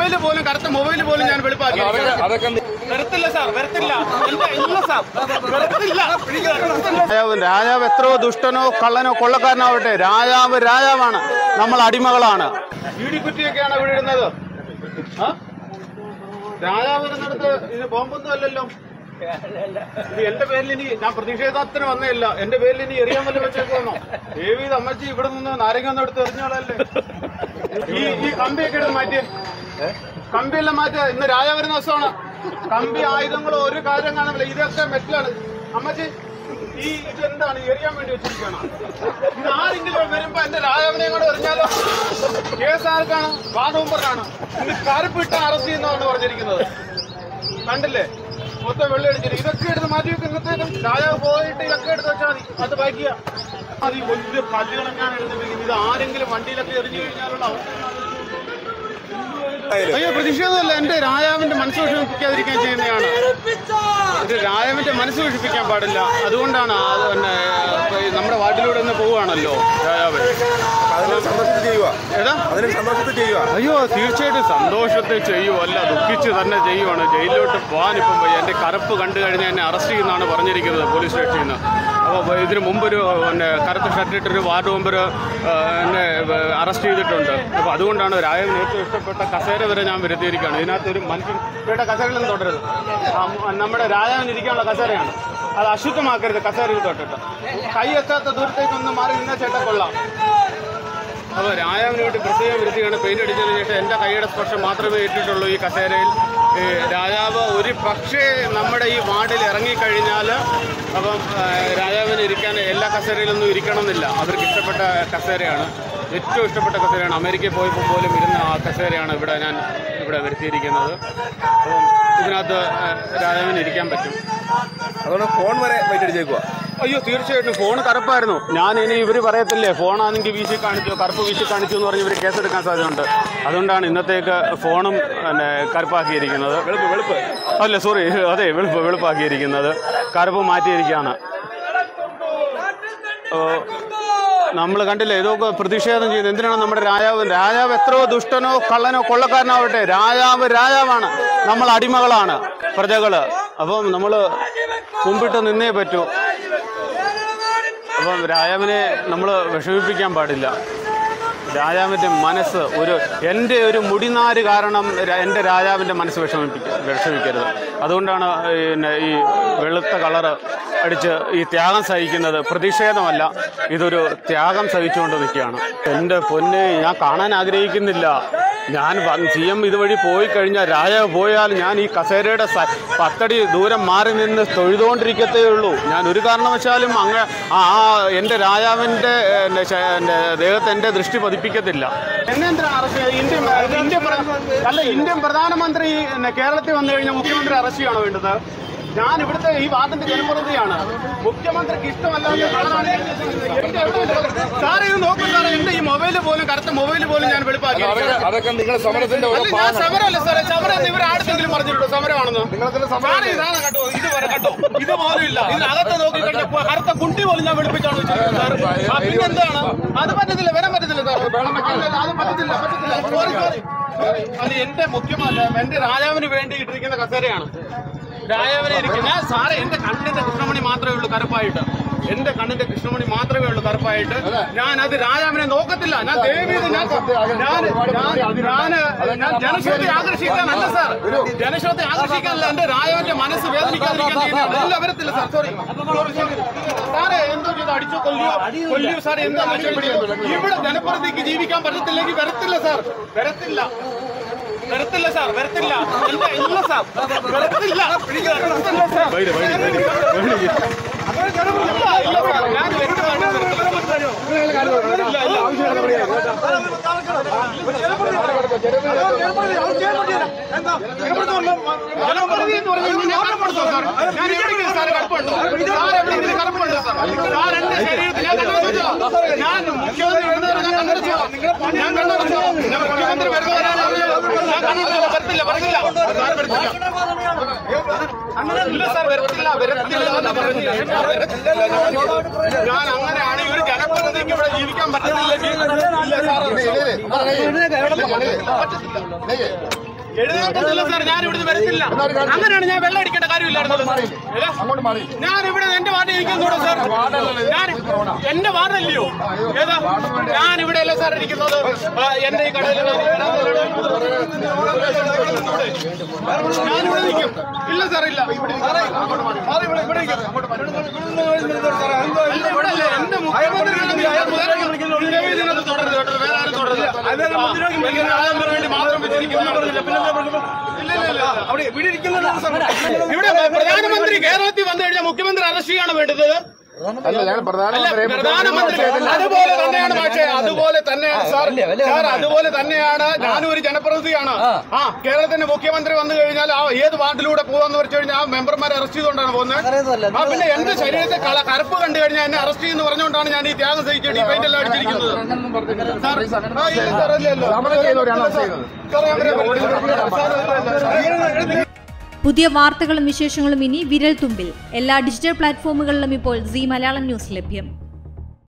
Mobile പോലും കറുത്ത mobile പോലും ഞാൻ വെളുപ്പാക്കി അതൊക്കെ വരത്തില്ല സാർ വരത്തില്ല ഇല്ല, ഇല്ല സാർ വരത്തില്ല രാജാവ് രാജാവ് എത്രയോ ദുഷ്ടനോ കള്ളനോ കൊള്ളക്കാരനാവട്ടെ രാജാവ് രാജാവാണ് നമ്മൾ അടിമകളാണ് ഇടിക്കുറ്റിയൊക്കെയാണ് ഇവിടെ ഇടുന്നത് ആ? രാജാവ് ഇരുന്നിടത്ത് ഇത് ബോംബൊന്നും അല്ലല്ലോ ഇത് എന്റെ പേരിൽ ഇനി ഞാൻ പ്രതിഷേധത്തിന് വന്നതല്ല എന്റെ പേരിൽ ഇനി എറിയാൻ വല്ല വെച്ചേക്കോന്നോ ദേവി ഇത് അമ്മച്ചി ഇവിടെ നിന്ന് നാരങ്ങ ഒന്നും എടുത്ത് എറിഞ്ഞോളല്ലേ ഈ ഈ കമ്പിയൊക്കെ എടുത്ത് മാറ്റിയേ കമ്പിയെല്ലാം മാറ്റുക ഇന്ന് രാജാവ് വരുന്ന ദിവസമാണ് കമ്പി ആയുധങ്ങളോ ഒരു കാര്യം കാണുന്നില്ല ഇതൊക്കെ മെറ്റലാണ് അമ്മച്ചി ഈ ഇതെന്താണ് എറിയാൻ വേണ്ടി വെച്ചിരിക്കണം ഇത് ആരെങ്കിലും വരുമ്പോ എന്റെ രാജാവിനെ കൂടെ എറിഞ്ഞാലോ കേസ് ആർക്കാണ് വാദവുമ്പറാണ് ഇത് കറുപ്പിട്ട് അറസ്റ്റ് ചെയ്യുന്നതാണ് പറഞ്ഞിരിക്കുന്നത് കണ്ടില്ലേ മൊത്തം വെള്ളം അടിച്ചിട്ട് ഇതൊക്കെ എടുത്ത് മാറ്റി വെക്കും ഇന്നത്തേക്കും രാജാവ് പോയിട്ട് ഇതൊക്കെ എടുത്ത് വെച്ചാൽ മതി അത് ബാക്കിയാ അത് ഈ വലിയ കല്ലുകളെങ്ങാൻ എടുത്തിരിക്കുന്നത് ഇത് ആരെങ്കിലും വണ്ടിയിലൊക്കെ എറിഞ്ഞു കഴിഞ്ഞാലുള്ള അവസ്ഥ അയ്യോ പ്രതിഷേധമല്ല എന്റെ രാജാവിന്റെ മനസ്സ് വിഷമിപ്പിക്കാതിരിക്കാൻ ചെയ്യുന്നതാണ് ഇത് രാജാവിന്റെ മനസ്സ് വിഷമിപ്പിക്കാൻ പാടില്ല അതുകൊണ്ടാണ് ആ പിന്നെ ഇപ്പൊ ഈ നമ്മുടെ വാർഡിലൂടെ ഒന്ന് പോവുകയാണല്ലോ രാജാവ് അതിന് സന്തോഷത്തിൽ ചെയ്യുക ഏതാ അതിന് സന്തോഷത്തിൽ ചെയ്യുക അയ്യോ തീർച്ചയായിട്ടും സന്തോഷത്തെ ചെയ്യുമല്ല ദുഃഖിച്ച് തന്നെ ചെയ്യുവാണ് ജയിലിലോട്ട് പോകാൻ ഇപ്പം വയ്യ. എൻ്റെ കറുപ്പ് കണ്ടു കഴിഞ്ഞാൽ എന്നെ അറസ്റ്റ് ചെയ്യുന്നതാണ് പറഞ്ഞിരിക്കുന്നത് പോലീസ് സ്റ്റേഷനിൽ നിന്ന് അപ്പോൾ ഇതിന് മുമ്പൊരു പിന്നെ കറുത്ത ഷർട്ടിട്ടൊരു വാർഡ് മെമ്പർ എന്നെ അറസ്റ്റ് ചെയ്തിട്ടുണ്ട് അപ്പോൾ അതുകൊണ്ടാണ് രാജാവിന് ഏറ്റവും ഇഷ്ടപ്പെട്ട കസേര വരെ ഞാൻ വരുത്തിയിരിക്കുകയാണ് ഇതിനകത്ത് ഒരു മനുഷ്യൻ ഇവിടെ കസേരയിലൊന്നും തൊട്ടരുത് ആ, നമ്മുടെ രാജാവിന് ഇരിക്കാനുള്ള കസേരയാണ് അത് അശുദ്ധമാക്കരുത് കസേരയിൽ തൊട്ടിട്ട് കൈ എത്താത്ത ദൂരത്തേക്കൊന്ന് മാറി നിന്ന ചേട്ടൻ കൊള്ളാം അപ്പോൾ രാജാവിന് വേണ്ടി പ്രത്യേകം വൃത്തിയാണ് പെയിന്റ് അടിച്ചതിന് ശേഷം എൻ്റെ കൈയുടെ സ്പർശം മാത്രമേ ഏറ്റിട്ടുള്ളൂ ഈ കസേരയിൽ ഈ രാജാവ് ഒരു പക്ഷേ നമ്മുടെ ഈ വാർഡിൽ ഇറങ്ങിക്കഴിഞ്ഞാൽ അപ്പം ആ, രാജാവിന് ഇരിക്കാൻ എല്ലാ കസേരയിലൊന്നും ഇരിക്കണമെന്നില്ല അവർക്ക് ഇഷ്ടപ്പെട്ട കസേരയാണ് ഏറ്റവും ഇഷ്ടപ്പെട്ട കസേരയാണ് അമേരിക്കയിൽ പോയപ്പോൾ പോലും ഇരുന്ന ആ കസേരയാണ് ഇവിടെ ഞാൻ ഇവിടെ വരുത്തിയിരിക്കുന്നത് അപ്പം ഇതിനകത്ത് ആ, രാജാവിന് ഇരിക്കാൻ പറ്റും അതുകൊണ്ട് ഫോൺ വരെ വെയിറ്റ് അടിച്ചേക്കുക അയ്യോ തീർച്ചയായിട്ടും ഫോൺ കറുപ്പായിരുന്നു ഞാൻ ഇനി ഇവർ പറയത്തില്ലേ ഫോണാണെങ്കിൽ വീശി കാണിച്ചു കറുപ്പ് വീശി കാണിച്ചു എന്ന് പറഞ്ഞ് ഇവർ കേസെടുക്കാൻ സാധ്യതയുണ്ട് അതുകൊണ്ടാണ് ഇന്നത്തേക്ക് ഫോണും പിന്നെ കറുപ്പാക്കിയിരിക്കുന്നത് വെളുപ്പ് വെളുപ്പ് അല്ല സോറി അതെ വെളുപ്പ് വെളുപ്പാക്കിയിരിക്കുന്നത് കറുപ്പ് മാറ്റിയിരിക്കുകയാണ് നമ്മൾ കണ്ടില്ലേ ഇതൊക്കെ പ്രതിഷേധം ചെയ്യുന്നത് എന്തിനാണ് നമ്മുടെ രാജാവ് രാജാവ് എത്രയോ ദുഷ്ടനോ കള്ളനോ കൊള്ളക്കാരനാവട്ടെ രാജാവ് രാജാവാണ് നമ്മൾ അടിമകളാണ് പ്രജകള് അപ്പം നമ്മൾ കുമ്പിട്ട് നിന്നേ പറ്റൂ അപ്പം രാജാവിനെ നമ്മൾ വിഷമിപ്പിക്കാൻ പാടില്ല രാജാവിൻ്റെ മനസ്സ് ഒരു എൻ്റെ ഒരു മുടിനാര് കാരണം ര- എൻ്റെ രാജാവിൻ്റെ മനസ്സ് വിഷമിപ്പിക്ക വിഷമിക്കരുത് അതുകൊണ്ടാണ് പിന്നെ ഈ വെളുത്ത കളറ് അടിച്ച് ഈ ത്യാഗം സഹിക്കുന്നത് പ്രതിഷേധമല്ല ഇതൊരു ത്യാഗം സഹിച്ചുകൊണ്ട് നിൽക്കുകയാണ് എൻ്റെ പൊന്നെ ഞാൻ കാണാൻ ആഗ്രഹിക്കുന്നില്ല ഞാൻ സി എം ഇതുവഴി പോയി കഴിഞ്ഞാൽ രാജാവ് പോയാൽ ഞാൻ ഈ കസേരയുടെ സ- പത്തടി ദൂരം മാറി നിന്ന് തൊഴുതുകൊണ്ടിരിക്കത്തേ ഉള്ളൂ ഞാൻ ഒരു കാരണവശാലും അങ്ങ് ആ ആ എൻ്റെ രാജാവിൻ്റെ എൻ്റെ ശ- എൻ്റെ ദേഹത്ത് എൻ്റെ ദൃഷ്ടി പതിപ്പിക്കത്തില്ല എന്നെന്തിനാ അറസ്റ്റ് ഇന്ത്യൻ ഇന്ത്യൻ അല്ല ഇന്ത്യൻ പ്രധാനമന്ത്രി കേരളത്തിൽ വന്നു കഴിഞ്ഞാൽ മുഖ്യമന്ത്രി അറസ്റ്റ് ചെയ്യണോ വേണ്ടത് ഞാൻ ഇവിടുത്തെ ഈ വാർഡിന്റെ ജനപ്രതിനിധിയാണ് മുഖ്യമന്ത്രിക്ക് ഇഷ്ടമല്ലാത്ത കളറാണ് ഞാൻ ചെയ്യുന്നത്. എന്റെ എവിടെ സാറേ ഇത് നോക്കൂ സാറേ എന്റെ ഈ മൊബൈല് പോലും കറുത്ത മൊബൈല് പോലും ഞാൻ വെളുപ്പാക്കി അതൊക്കെ അതൊക്കെ നിങ്ങളുടെ സമരത്തിന്റെ ഓരോ അല്ല, ഞാൻ സമരമല്ല സാറേ സമരം ഇവർ ആർക്കെങ്കിലും പറഞ്ഞിട്ടുണ്ടോ സമരമാണെന്ന് നിങ്ങൾക്കെല്ലാം സമരം സാറേ ഇതാണ് കേട്ടോ ഇത് വരെ കേട്ടോ ഇത് പോലും ഇല്ല ഇതിനകത്ത് നോക്കി കഴിഞ്ഞപ്പോ കറുത്ത കുണ്ടി പോലും ഞാൻ വെളുപ്പിച്ചാണ് വെച്ചിരിക്കുന്നത് സാർ ആ, പിന്നെ എന്താണ് അത് പറ്റത്തില്ല വരാൻ പറ്റത്തില്ല സാർ അല്ല, അത് പറ്റത്തില്ല പറ്റത്തില്ല സോറി സോറി അത് എന്റെ മുഖ്യമല്ല എന്റെ രാജാവിന് വേണ്ടി ഇട്ടിരിക്കുന്ന കസേരയാണ് രാജാവിനെ ഇരിക്കുന്ന സാറേ എന്റെ കണ്ണിന്റെ കൃഷ്ണമണി മാത്രമേ ഉള്ളൂ കറുപ്പായിട്ട് എന്റെ കണ്ണിന്റെ കൃഷ്ണമണി മാത്രമേ ഉള്ളൂ കറുപ്പായിട്ട് ഞാൻ അത് രാജാവിനെ നോക്കത്തില്ല ഞാൻ ദേവിയത് ഞാൻ ഞാൻ ഞാൻ ഞാൻ ജനശ്രദ്ധ ആകർഷിക്കാനല്ല സാർ ജനശ്രദ്ധ ആകർഷിക്കാനല്ല എന്റെ രാജാവിന്റെ മനസ്സ് വേദനിക്കാതിരിക്കാൻ ചെയ്യുന്നതാണ് ഇല്ല വരത്തില്ല സാർ സോറി സാറേ എന്തോ ചെയ്ത് അടിച്ചോ കൊല്ലിയോ കൊല്ലിയോ സാർ എന്താ ഇവിടെ ജനപ്രതിക്ക് ജീവിക്കാൻ പറ്റത്തില്ലെങ്കിൽ വരത്തില്ല സാർ വരത്തില്ല വരത്തില്ല സാർ വരത്തില്ല ഇല്ല ഇല്ല സാർ വരത്തില്ല വരത്തില്ല സാർ ഇല്ല, ഇല്ല സാർ ഞാൻ വ്യക്തമായിട്ട് വരത്തില്ല. ഇല്ല, ഇല്ല. ജനപ്രതിനിധി എന്ന് പറഞ്ഞാൽ ഞാൻ കറുപ്പെടുത്തോ സാർ? ഞാൻ എവിടെയെങ്കിലും സാർ കറുപ്പുണ്ടോ? സാർ എവിടെയെങ്കിലും കറുപ്പുണ്ടോ സാർ? സാർ എന്റെ ശരീരത്തിൽ ഞാൻ കണ്ണടച്ചോ? ഞാൻ മുഖ്യമന്ത്രി വരുന്നവരെ ഞാൻ കണ്ണടച്ചോ? ഞാൻ കണ്ണടച്ചോ? ഞാൻ മുഖ്യമന്ത്രി വരുന്നവരാണ് ഞാൻ കണ്ണടച്ചോ? വരത്തില്ല, വരത്തില്ല. സാർ വരത്തില്ല. ഇല്ല സാർ വരത്തില്ല വരത്തില്ല എന്നാ പറഞ്ഞത്. ഞാൻ അങ്ങനെയാണ് ഒരു ജനപ്രതിനിധിക്ക് ഇവിടെ ജീവിക്കാൻ പറ്റത്തില്ലെങ്കിൽ ഇല്ല സാർ പറ്റത്തില്ല എഴുന്നേൽക്കത്തില്ല സാർ ഞാൻ ഇവിടുന്ന് വരത്തില്ല അങ്ങനെയാണ് ഞാൻ വെള്ളം അടിക്കേണ്ട കാര്യമില്ലായിരുന്നു ഏതാ? അങ്ങോട്ട് മാറി ഞാൻ ഇവിടെ എന്റെ വാർഡ് ഇരിക്കുന്നൂടെ സാർ ഞാൻ എന്റെ വാർഡല്ലയോ ഏതാ ഞാൻ ഇവിടെ അല്ല സാർ ഇരിക്കുന്നത് ആ, എന്റെ ഈ കടയിൽ ഞാനിവിടെ നിൽക്കും ഇല്ല സാർ ഇല്ല സാറേ, സാറേ, ഇവിടെ- ഇവിടെ നിൽക്കാം. അല്ല, ഇവിടെ അല്ല. എന്റെ മുഖ്യമന്ത്രിയാണ് ഞാൻ ദയവായി ഇതിനകത്ത് തുടരുത് കേട്ടോ. വേറെ ആരും തുടരുത്. ആ, ഇങ്ങനെ ആളെന്തിനു വേണ്ടി മാത്രം വെച്ചിരിക്കുന്നതാണ്. ഇല്ല, ഇല്ല, ഇല്ല. ഇവിടെ പ്രധാനമന്ത്രി കേരളത്തിൽ വന്നു കഴിഞ്ഞാൽ മുഖ്യമന്ത്രി അറസ്റ്റ് ചെയ്യാണ് വേണ്ടത് അല്ല ഞാൻ അല്ല പ്രധാനമന്ത്രി പ്രധാനമന്ത്രി അതുപോലെ തന്നെയാണ് പക്ഷേ അതുപോലെ തന്നെയാണ് സാർ സാർ അതുപോലെ തന്നെയാണ് ഞാനും ഒരു ജനപ്രതിനിധിയാണ് ആ കേരളത്തിന്റെ മുഖ്യമന്ത്രി വന്നു കഴിഞ്ഞാൽ ആ ഏത് വാർഡിലൂടെ പോകാന്ന് വെച്ച് കഴിഞ്ഞാൽ ആ മെമ്പർമാരെ അറസ്റ്റ് ചെയ്തുകൊണ്ടാണ് പോകുന്നത് ആ പിന്നെ എന്റെ ശരീരത്തെ കള കറുപ്പ് കണ്ടു കഴിഞ്ഞാൽ എന്നെ അറസ്റ്റ് ചെയ്യുന്നു പറഞ്ഞുകൊണ്ടാണ് ഞാൻ ഈ ത്യാഗം സഹിച്ചിട്ട് ഈ പെയിന്റ് എല്ലാം അടിച്ചിരിക്കുന്നത് സാർ, ആ, ഇല്ല സാർ, ഇല്ല, ഇല്ല. സമരം ചെയ്യുന്നവരാണ് അറസ്റ്റ് ചെയ്യുന്നത് സാർ, ഞാൻ പറയാം. സാർ, ഇല്ല, ഇല്ല. പുതിയ വാർത്തകളും വിശേഷങ്ങളും ഇനി വിരൽ തുമ്പിൽ എല്ലാ ഡിജിറ്റൽ പ്ലാറ്റ്ഫോമുകളിലും ഇപ്പോൾ സി മലയാളം ന്യൂസ് ലഭ്യം